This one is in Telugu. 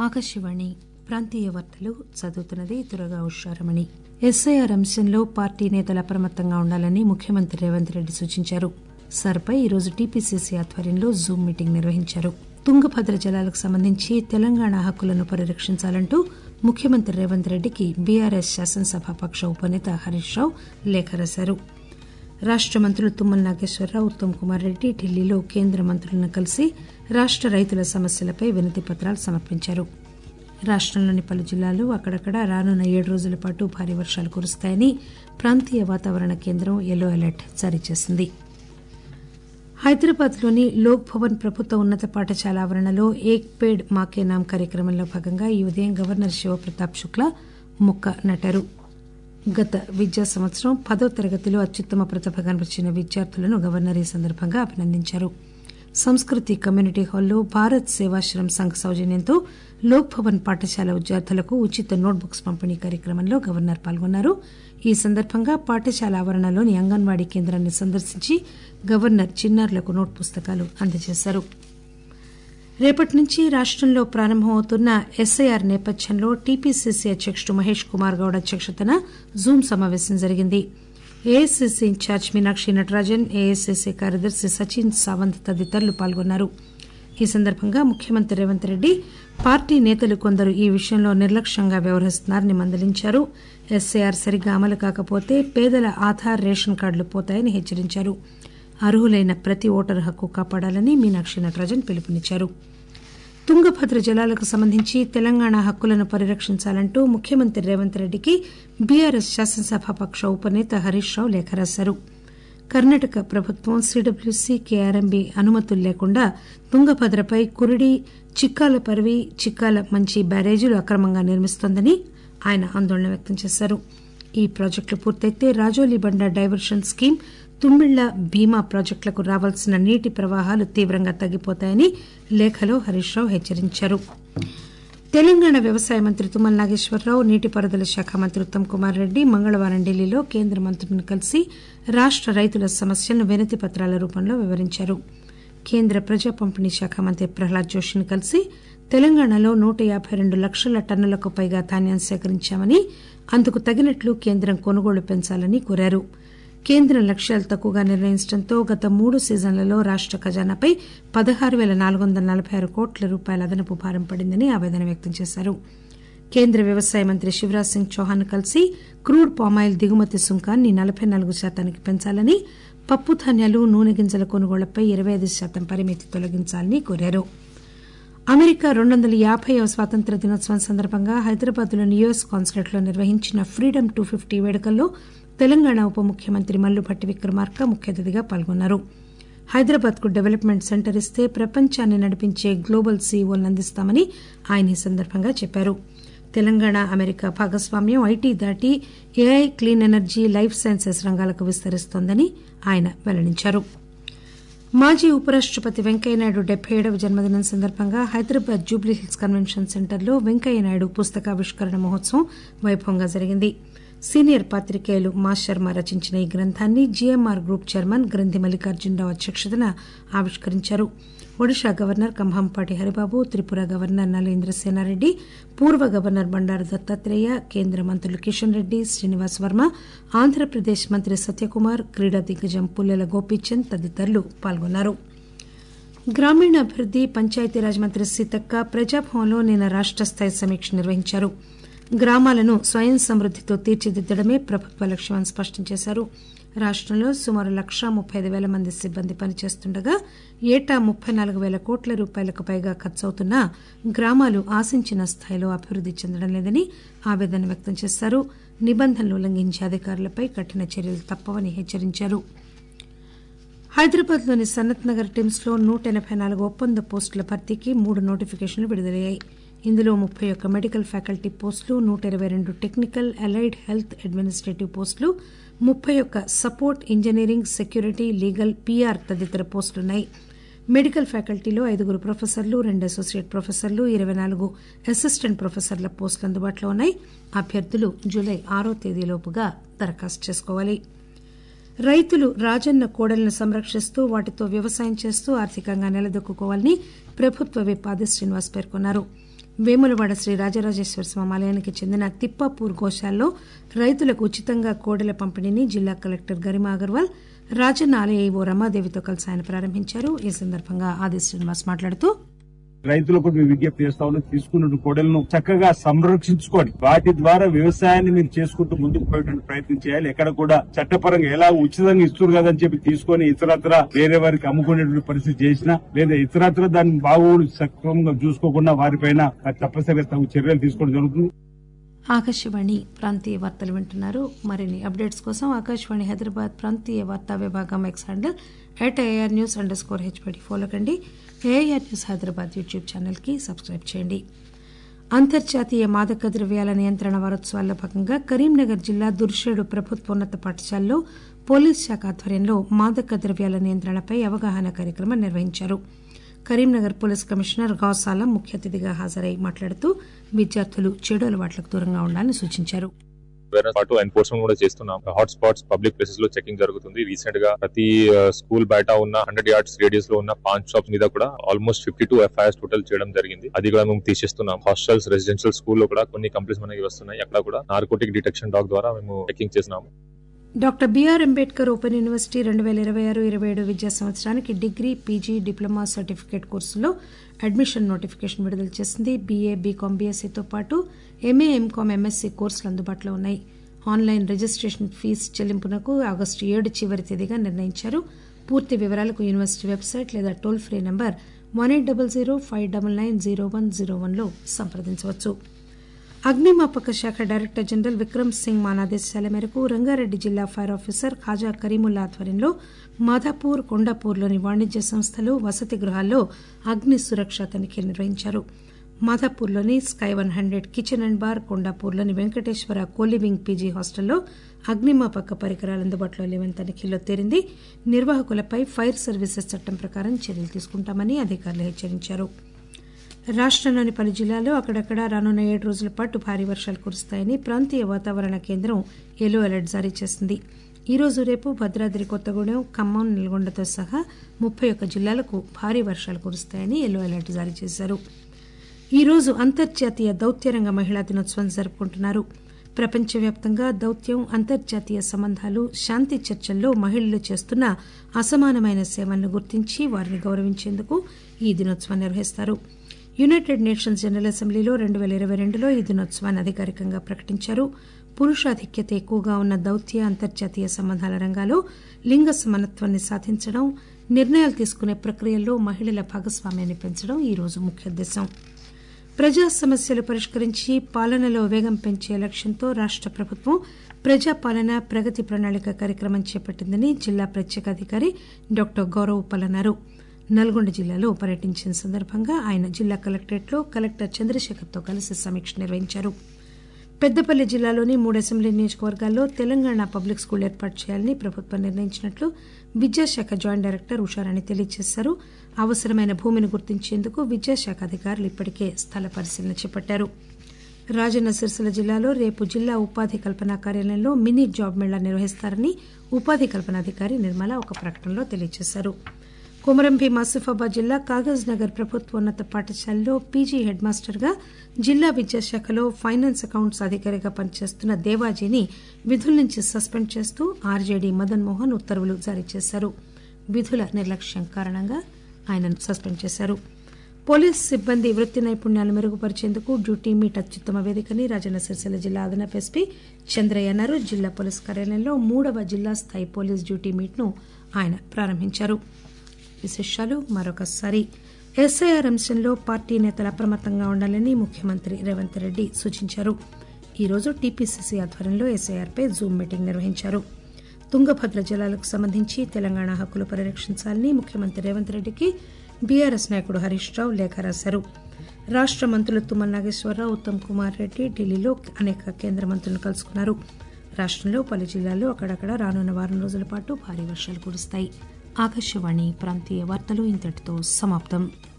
ఆకాశవాణి ప్రాంతీయ వార్తలు చదువుతున్నది దురగా ఉషారమణి ఎస్ఐఆర్ అంశంలో పార్టీ నేతలు అప్రమత్తంగా ఉండాలని ముఖ్యమంత్రి రేవంత్ రెడ్డి సూచించారు సర్పై ఈరోజు టీపీసీసీ ఆధ్వర్యంలో జూమ్ మీటింగ్ నిర్వహించారు తుంగభద్ర జలాలకు సంబంధించి తెలంగాణ హక్కులను పరిరక్షించాలంటూ ముఖ్యమంత్రి రేవంత్ రెడ్డికి బీఆర్ఎస్ శాసనసభాపక్ష ఉపనేత హరీష్ రావు లేఖ రాశారు రాష్ట మంత్రులు తుమ్మల నాగేశ్వరరావు ఉత్తమ్ కుమార్ రెడ్డి ఢిల్లీలో కేంద్ర మంత్రులను కలిసి రాష్ట రైతుల సమస్యలపై వినతి పత్రాలు సమర్పించారు రాష్టంలోని పలు జిల్లాల్లో అక్కడక్కడ రానున్న ఏడు రోజుల పాటు భారీ వర్షాలు కురుస్తాయని ప్రాంతీయ వాతావరణ కేంద్రం ఎల్లో అలర్ట్ జారీ చేసింది హైదరాబాద్ లోని లోక్ భవన్ ప్రభుత్వ ఉన్నత పాఠశాల ఆవరణలో ఏక్ పేడ్ మాకే నామ్ కార్యక్రమంలో భాగంగా ఈ ఉదయం గవర్నర్ శివప్రతాప్ శుక్లా మొక్క నాటారు గత విద్యా సంవత్సరం పదో తరగతిలో అత్యుత్తమ ప్రతిభ కనబరిచిన విద్యార్థులను గవర్నర్ ఈ సందర్భంగా అభినందించారు సంస్కృతి కమ్యూనిటీ హాల్లో భారత్ సేవాశ్రమ్ సంఘ్ సౌజన్యంతో లోక్ భవన్ పాఠశాల విద్యార్థులకు ఉచిత నోట్ బుక్స్ పంపిణీ కార్యక్రమంలో గవర్నర్ పాల్గొన్నారు ఈ సందర్భంగా పాఠశాల ఆవరణలోని అంగన్వాడీ కేంద్రాన్ని సందర్శించి గవర్నర్ చిన్నారులకు నోట్ పుస్తకాలు అందజేశారు రేపటి నుంచి రాష్టంలో ప్రారంభమవుతున్న ఎస్ఐఆర్ నేపథ్యంలో టీపీసీసీ అధ్యకుడు మహేష్ కుమార్ గౌడ్ అధ్యక్షతన జూమ్ సమాపేశం జరిగింది AICC incharge Meenakshi Natarajan AICC కార్యదర్శి సచిన్ సావంత్ తదితరులు పాల్గొన్నారు ఈ సందర్భంగా ముఖ్యమంత్రి రేవంత్ రెడ్డి పార్టీ నేతలు కొందరు ఈ విషయంలో నిర్లక్ష్యంగా వ్యవహరిస్తున్నారని మందలించారు ఎస్ఐఆర్ సరిగ్గా అమలు కాకపోతే పేదల ఆధార్ రేషన్ కార్డులు పోతాయని హెచ్చరించారు అర్హులైన ప్రతి ఓటరు హక్కు కాపాడాలని మీనాక్షి నటరాజన్ పిలుపునిచ్చారు తుంగభద్ర జలాలకు సంబంధించి తెలంగాణ హక్కులను పరిరక్షించాలంటూ ముఖ్యమంత్రి రేవంత్ రెడ్డికి బీఆర్ఎస్ శాసనసభాపక్ష ఉపనేత హరీష్ రావు లేఖ రాశారు కర్ణాటక ప్రభుత్వం సీడబ్ల్యూసీ కేఆర్ఎంబీ అనుమతులు లేకుండా తుంగభద్రపై కురిడి చిక్కాల పరివి చిక్కాల మంచి బ్యారేజీలు అక్రమంగా నిర్మిస్తోందని ఆయన ఆందోళన వ్యక్తం చేశారు ఈ ప్రాజెక్టులు పూర్తయితే రాజోలీ బండ డైవర్షన్ స్కీమ్ తుమ్మిళ్ల భీమా ప్రాజెక్టులకు రావాల్సిన నీటి ప్రవాహాలు తీవ్రంగా తగ్గిపోతాయని లేఖలో హరీష్ రావు హెచ్చరించారు తెలంగాణ వ్యవసాయ మంత్రి తుమ్మల నాగేశ్వరరావు నీటిపారుదల శాఖ మంత్రి ఉత్తమ్ కుమార్ రెడ్డి మంగళవారం ఢిల్లీలో కేంద్ర మంత్రులను కలిసి రాష్ట రైతుల సమస్యలను వినతి పత్రాల రూపంలో వివరించారు కేంద్ర ప్రజా పంపిణీ శాఖ మంత్రి ప్రహ్లాద్ జోషిని కలిసి తెలంగాణలో నూట యాబై రెండు లక్షల టన్నులకు పైగా ధాన్యం సేకరించామని అందుకు తగినట్లు కేంద్రం కొనుగోళ్లు పెంచాలని కోరారు కేంద్రం లక్ష్యాలు తక్కువగా నిర్ణయించడంతో గత మూడు సీజన్లలో రాష్ట ఖజానాపై పదహారు పేల నాలుగు వందల నలబై ఆరు కోట్ల రూపాయల అదనపు భారం పడిందని ఆవేదన వ్యక్తం చేశారు కేంద్ర వ్యవసాయ మంత్రి శివరాజ్ సింగ్ చౌహాన్ కలిసి క్రూడ్ పామాయిల్ దిగుమతి సుంకాన్ని నలబై నాలుగు శాతానికి పెంచాలని పప్పు ధాన్యాలు నూనె గింజల కొనుగోళ్లపై ఇరవై ఐదు శాతం పరిమితి తొలగించాలని కోరారు అమెరికా రెండు వందల యాబైవ స్వాతంత్ర దినోత్సవం సందర్భంగా హైదరాబాద్లోని యుఎస్ కాన్సులేట్లో నిర్వహించిన ఫ్రీడమ్ టూ ఫిఫ్టీ వేడుకల్లో తెలంగాణ ఉప ముఖ్యమంత్రి మల్లుభట్టి విక్రమార్క ముఖ్య అతిథిగా పాల్గొన్నారు హైదరాబాద్ కు డెవలప్మెంట్ సెంటర్ ఇస్తే ప్రపంచాన్ని నడిపించే గ్లోబల్ సీఈఓలను అందిస్తామని ఆయన ఈ సందర్భంగా చెప్పారు తెలంగాణ అమెరికా భాగస్వామ్యం ఐటీ దాటి AI clean energy life sciences రంగాలకు విస్తరిస్తోందని ఆయన వెల్లడించారు మాజీ ఉపరాష్టపతి వెంకయ్యనాయుడు డెబ్బై ఏడవ జన్మదినం సందర్భంగా హైదరాబాద్ జూబ్లీహిల్స్ కన్వెన్షన్ సెంటర్లో వెంకయ్యనాయుడు పుస్తకావిష్కరణ మహోత్సవం వైభవంగా జరిగింది సీనియర్ పాత్రికేయులు మా శర్మ రచించిన ఈ గ్రంథాన్ని జీఎంఆర్ గ్రూప్ చైర్మన్ గ్రంథి మల్లికార్జునరావు అధ్యక్షతన ఆవిష్కరించారు ఒడిషా గవర్నర్ కంభంపాటి హరిబాబు త్రిపుర గవర్నర్ నరేంద్ర సేనారెడ్డి పూర్వ గవర్నర్ బండారు దత్తాత్రేయ కేంద్ర మంత్రులు కిషన్ రెడ్డి శ్రీనివాస్ వర్మ ఆంధ్రప్రదేశ్ మంత్రి సత్యకుమార్ క్రీడా దిగ్గజం పుల్లెల గోపీచంద్ తదితరులు పాల్గొన్నారు గ్రామీణాభివృద్ది పంచాయతీరాజ్ మంత్రి సీతక్క ప్రజాభవన్లో నిన్న రాష్ట స్థాయి సమీక్ష నిర్వహించారు గ్రామాలను స్వయం సమృద్దితో తీర్చిదిద్దడమే ప్రభుత్వ లక్ష్యమని స్పష్టం చేశారు రాష్టంలో సుమారు లక్షా ముప్పై ఐదు పేల మంది సిబ్బంది పనిచేస్తుండగా ఏటా ముప్పై నాలుగు పేల కోట్ల రూపాయలకు పైగా ఖర్చవుతున్నా గ్రామాలు ఆశించిన స్థాయిలో అభివృద్ది చెందడం లేదని ఆవేదన వ్యక్తం చేశారు నిబంధనలు ఉల్లంఘించే అధికారులపై కఠిన చర్యలు తప్పవని హెచ్చరించారు హైదరాబాద్ లోని సనత్ నగర్ టిమ్స్ లో నూట ఎనబై నాలుగు ఒప్పంద పోస్టుల భర్తీకి మూడు నోటిఫికేషన్లు విడుదలయ్యాయి ఇందులో ముప్పై ఒక్క మెడికల్ ఫ్యాకల్టీ పోస్టులు నూట ఇరవై రెండు టెక్నికల్ అలైడ్ హెల్త్ అడ్మినిస్ట్రేటివ్ పోస్టులు ముప్పై ఒక్క support engineering security legal PR తదితర పోస్టులున్నాయి మెడికల్ ఫ్యాకల్టీలో ఐదుగురు ప్రొఫెసర్లు రెండు అసోసియేట్ ప్రొఫెసర్లు ఇరవై నాలుగు అసిస్టెంట్ ప్రొఫెసర్ల పోస్టులు అందుబాటులో ఉన్నాయి అభ్యర్థులు జూలై ఆరో తేదీలోపుగా దరఖాస్తు చేసుకోవాలి రైతులు రాజన్న కోడలను సంరక్షిస్తూ వాటితో వ్యవసాయం చేస్తూ ఆర్థికంగా నిలదొక్కుకోవాలని ప్రభుత్వ విప్ ఆది శ్రీనివాస్ పేర్కొన్నారు వేములవాడ శ్రీ రాజరాజేశ్వర స్వామి ఆలయానికి చెందిన తిప్పాపూర్ గోశాలలో రైతులకు ఉచితంగా కోడెల పంపిణీని జిల్లా కలెక్టర్ గరిమా అగర్వాల్ రాజన్న ఆలయ ఈవో రమాదేవితో కలిసి ఆయన ప్రారంభించారు ఈ సందర్భంగా ఆది శ్రీనివాస్ మాట్లాడుతూ రైతులకు మేము విజ్ఞప్తి చేస్తా ఉన్నాం తీసుకున్న కోడలను చక్కగా సంరక్షించుకోండి వాటి ద్వారా వ్యవసాయాన్ని మీరు చేసుకుంటూ ముందుకు పోయేటువంటి ప్రయత్నం చేయాలి ఎక్కడ కూడా చట్టపరంగా ఎలా ఉచితంగా ఇస్తున్నారు కదని చెప్పి తీసుకొని ఇతరత్ర వేరే వారికి అమ్ముకునేటువంటి పరిస్థితి చేసినా లేదా ఇతరత్ర దాన్ని బాగోడు సక్రమంగా చూసుకోకుండా వారిపైన తప్పనిసరిగా తగు చర్యలు తీసుకోవడం జరుగుతుంది ఆకాశవాణి ప్రాంతీయ వార్తలు వింటున్నారు మరిన్ని అప్డేట్స్ కోసం ఆకాశవాణి హైదరాబాద్ ప్రాంతీయ వార్తా విభాగం X handle at AR news underscore HYD follow కండి ఏఆర్ న్యూస్ హైదరాబాద్ యూట్యూబ్ ఛానల్కి సబ్స్క్రైబ్ చేయండి అంతర్జాతీయ మాదక ద్రవ్యాల నియంత్రణ వారోత్సవాల్లో భాగంగా కరీంనగర్ జిల్లా దుర్షేడు ప్రభుత్వోన్నత పాఠశాలలో పోలీస్ శాఖ ఆధ్వర్యంలో మాదక ద్రవ్యాల నియంత్రణపై అవగాహన కార్యక్రమం నిర్వహించారు కరీంనగర్ పోలీస్ కమిషనర్ గౌసాలం ముఖ్య అతిథిగా హాజరై మాట్లాడుతూ విద్యార్థులు చెడు అలవాట్లకు దూరంగా ఉండాలని సూచించారు అవేర్నెస్ పాటు ఎన్ఫోర్స్మెంట్ కూడా చేస్తున్నాం హాట్ స్పాట్స్ పబ్లిక్ ప్లేసెస్ లో చెకింగ్ జరుగుతుంది రీసెంట్ గా ప్రతి స్కూల్ బయట ఉన్న హండ్రెడ్ యార్డ్స్ రేడియస్ లో ఉన్న పాన్ షాప్స్ మీద కూడా almost fifty two FIRs total చేయడం జరిగింది అది కూడా మేము తీసేస్తున్నాం హాస్టల్స్ రెసిడెన్షియల్ స్కూల్ లో కూడా కొన్ని కంప్లైంట్స్ మనకి వస్తున్నాయి అక్కడ కూడా నార్కోటిక్ డిటెక్షన్ డాగ్ ద్వారా మేము చెకింగ్ చేస్తున్నాము doctor BR Ambedkar open university రెండు పేల ఇరవై ఆరు ఇరవై ఏడు విద్యా సంవత్సరానికి డిగ్రీ పీజీ డిప్లొమా సర్టిఫికేట్ కోర్సుల్లో అడ్మిషన్ నోటిఫికేషన్ విడుదల చేసింది బీఏ బీకాం బీఎస్సీతో పాటు ఎంఏ ఎంకాం ఎంఎస్సీ కోర్సులు అందుబాటులో ఉన్నాయి ఆన్లైన్ రిజిస్ట్రేషన్ ఫీజు చెల్లింపునకు ఆగస్టు ఏడు చివరి తేదీగా నిర్ణయించారు పూర్తి వివరాలకు యూనివర్సిటీ వెబ్సైట్ లేదా toll free number one eight double zero five double nine zero one zero వన్లో సంప్రదించవచ్చు అగ్నిమాపక శాఖ డైరెక్టర్ జనరల్ విక్రమ్ సింగ్ మాన్ ఆదేశాల మేరకు రంగారెడ్డి జిల్లా ఫైర్ ఆఫీసర్ ఖాజా కరీముల్లా ఆధ్వర్యంలో మాధాపూర్ కొండాపూర్లోని వాణిజ్య సంస్థలు వసతి గృహాల్లో అగ్ని సురక్ష తనిఖీలు నిర్వహించారు మాధాపూర్లోని sky one hundred kitchen and bar కొండాపూర్లోని వెంకటేశ్వర కోలివింగ్ పీజీ హాస్టల్లో అగ్నిమాపక పరికరాలు అందుబాటులో లేవని తనిఖీల్లో తేలింది నిర్వాహకులపై ఫైర్ సర్వీసెస్ చట్టం ప్రకారం చర్యలు తీసుకుంటామని అధికారులు హెచ్చరించారు రాష్టంలోని పలు జిల్లాల్లో అక్కడక్కడ రానున్న ఏడు రోజుల పాటు భారీ వర్షాలు కురుస్తాయని ప్రాంతీయ వాతావరణ కేంద్రం ఎల్లో అలర్ట్ జారీ చేసింది ఈ రోజు రేపు భద్రాద్రి కొత్తగూడెం ఖమ్మం నల్గొండతో సహా ముప్పై ఒక్క జిల్లాలకు భారీ వర్షాలు కురుస్తాయని ఎల్లో అలర్ట్ జారీ చేశారు ఈ రోజు అంతర్జాతీయ దౌత్యరంగ మహిళా దినోత్సవం జరుపుకుంటున్నారు ప్రపంచవ్యాప్తంగా దౌత్యం అంతర్జాతీయ సంబంధాలు శాంతి చర్చల్లో మహిళలు చేస్తున్న అసమానమైన సేవలను గుర్తించి వారిని గౌరవించేందుకు ఈ దినోత్సవం నిర్వహిస్తారు యునైటెడ్ నేషన్స్ జనరల్ అసెంబ్లీలో రెండు పేల ఇరవై రెండులో ఈ దినోత్సవాన్ని అధికారికంగా ప్రకటించారు పురుషాధిక్యత ఎక్కువగా ఉన్న దౌత్య అంతర్జాతీయ సంబంధాల రంగాల్లో లింగ సమానత్వాన్ని సాధించడం నిర్ణయాలు తీసుకునే ప్రక్రియల్లో మహిళల భాగస్వామ్యాన్ని పెంచడం ఈ రోజు ముఖ్య ఉద్దేశం ప్రజా సమస్యలు పరిష్కరించి పాలనలో వేగం పెంచే లక్ష్యంతో రాష్ట ప్రభుత్వం ప్రజాపాలన ప్రగతి ప్రణాళిక కార్యక్రమం చేపట్టిందని జిల్లా ప్రత్యేక అధికారి డాక్టర్ గౌరవ్ ఉప్పల్ అన్నారు నల్గొండ జిల్లాలో పర్యటించిన సందర్భంగా ఆయన జిల్లా కలెక్టరేట్లో కలెక్టర్ చంద్రశేఖర్తో కలిసి సమీక్ష నిర్వహించారు పెద్దపల్లి జిల్లాలోని మూడు అసెంబ్లీ నియోజకవర్గాల్లో తెలంగాణ పబ్లిక్ స్కూల్ ఏర్పాటు చేయాలని ప్రభుత్వం నిర్ణయించినట్లు విద్యాశాఖ జాయింట్ డైరెక్టర్ ఉషారాణి తెలియజేశారు అవసరమైన భూమిని గుర్తించేందుకు విద్యాశాఖ అధికారులు ఇప్పటికే స్థల పరిశీలన చేపట్టారు రాజన్న సిరిసిల్ల జిల్లాలో రేపు జిల్లా ఉపాధి కల్పన కార్యాలయంలో మినీ జాబ్ మేళా నిర్వహిస్తారని ఉపాధి కల్పనాధికారి నిర్మల ఒక ప్రకటనలో తెలియజేశారు కొమరం భీం ఆసిఫాబాద్ జిల్లా కాగజ్ నగర్ ప్రభుత్వోన్నత పాఠశాలలో పీజీ హెడ్ మాస్టర్ గా జిల్లా విద్యాశాఖలో ఫైనాన్స్ అకౌంట్స్ అధికారిగా పనిచేస్తున్న దేవాజీని విధుల నుంచి సస్పెండ్ చేస్తూ ఆర్జేడీ మదన్ మోహన్ ఉత్తర్వులు జారీ చేశారు విధుల నిర్లక్ష్యం కారణంగా ఆయనను సస్పెండ్ చేశారు పోలీస్ సిబ్బంది వృత్తి నైపుణ్యాలు మెరుగుపరిచేందుకు డ్యూటీ మీట్ అత్యుత్తమ వేదికని రాజన్న సిరిసిల్ల జిల్లా అదనపు ఎస్పీ చంద్రయ్య అన్నారు జిల్లా పోలీస్ కార్యాలయంలో మూడవ జిల్లా స్థాయి పోలీస్ డ్యూటీ మీట్ ను ఆయన ప్రారంభించారు విశేషాలు మరొకసారి ఎస్ఐఆర్ అంశంలో పార్టీ నేతలు అప్రమత్తంగా ఉండాలని ముఖ్యమంత్రి రేవంత్ రెడ్డి సూచించారు ఈరోజు టీపీసీసీ ఆధ్వర్యంలో ఎస్ఐఆర్పై జూమ్ మీటింగ్ నిర్వహించారు తుంగభద్ర జలాలకు సంబంధించి తెలంగాణ హక్కులు పరిరక్షించాలని ముఖ్యమంత్రి రేవంత్ రెడ్డికి బీఆర్ఎస్ నాయకుడు హరీష్ రావు లేఖ రాశారు రాష్ట మంత్రులు తుమ్మల నాగేశ్వరరావు ఉత్తమ్ కుమార్ రెడ్డి ఢిల్లీలో అనేక కేంద్ర మంత్రులను కలుసుకున్నారు రాష్టంలో పలు జిల్లాల్లో అక్కడక్కడ రానున్న వారం రోజుల పాటు భారీ వర్షాలు కురుస్తాయి ఆకాశవాణి ప్రాంతీయ వార్తలు ఇంతటితో సమాప్తం